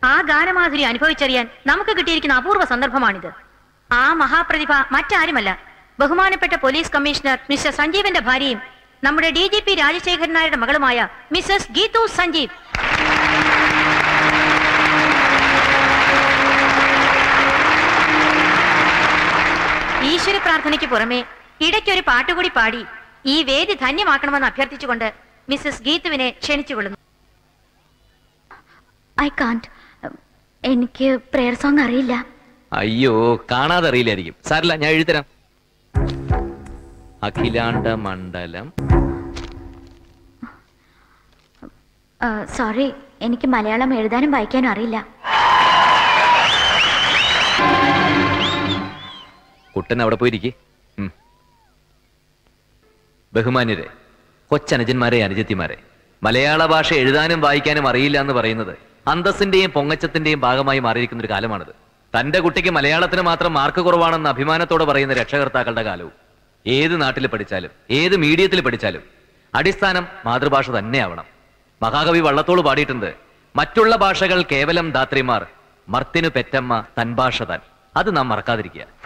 ആ ഗാനമാധുരി അനുഭവിച്ചറിയാൻ നമുക്ക് കിട്ടിയിരിക്കുന്ന അപൂർവ സന്ദർഭമാണിത് ആ മഹാപ്രതിഭ മറ്റാരുമല്ല ബഹുമാനപ്പെട്ട പോലീസ് കമ്മീഷണർ മിസ്റ്റർ സഞ്ജീവന്റെ ഭാര്യയും നമ്മുടെ ഡി ജി പി രാജശേഖരൻ നായരുടെ മകളുമായ മിസ്സസ് ഗീതു സഞ്ജീവ് ഈശ്വര പ്രാർത്ഥനയ്ക്ക് പുറമെ ഇടയ്ക്കൊരു പാട്ടുകൂടി പാടി ഈ വേദി ധന്യമാക്കണമെന്ന് അഭ്യർത്ഥിച്ചുകൊണ്ട് മിസ്സസ് ഗീതുവിനെ ക്ഷണിച്ചുകൊള്ളുന്നു ഐ കാണ്ട് എനിക്ക് പ്രെയർ സോങ് അറിയില്ല അയ്യോ കാണാതെ അറിയില്ലായിരിക്കും സാരില്ല ഞാൻ എഴുതരാം അഖിലാണ്ട മണ്ഡലം സോറി എനിക്ക് മലയാളം എഴുതാനും വായിക്കാനും അറിയില്ല കുട്ടൻ അവിടെ പോയിരിക്കെ ബഹുമാന്യരെ കൊച്ചനുജന്മാരെ അനുജത്തിമാരെ മലയാള ഭാഷ എഴുതാനും വായിക്കാനും അറിയില്ല എന്ന് പറയുന്നത് അന്തസ്സിന്റെയും പൊങ്ങച്ചത്തിന്റെയും ഭാഗമായി മാറിയിരിക്കുന്ന ഒരു കാലമാണിത് തന്റെ കുട്ടിക്ക് മലയാളത്തിന് മാത്രം മാർക്ക് കുറവാണെന്ന് അഭിമാനത്തോടെ പറയുന്ന രക്ഷകർത്താക്കളുടെ കാലവും ഏത് നാട്ടിൽ പഠിച്ചാലും ഏത് മീഡിയത്തിൽ പഠിച്ചാലും അടിസ്ഥാനം മാതൃഭാഷ തന്നെയാവണം മഹാകവി വള്ളത്തോട് പാടിയിട്ടുണ്ട് മറ്റുള്ള ഭാഷകൾ കേവലം ധാത്രിമാർ മർത്തിനു പെറ്റമ്മ തൻ ഭാഷ താൻ അത് നാം മറക്കാതിരിക്കുക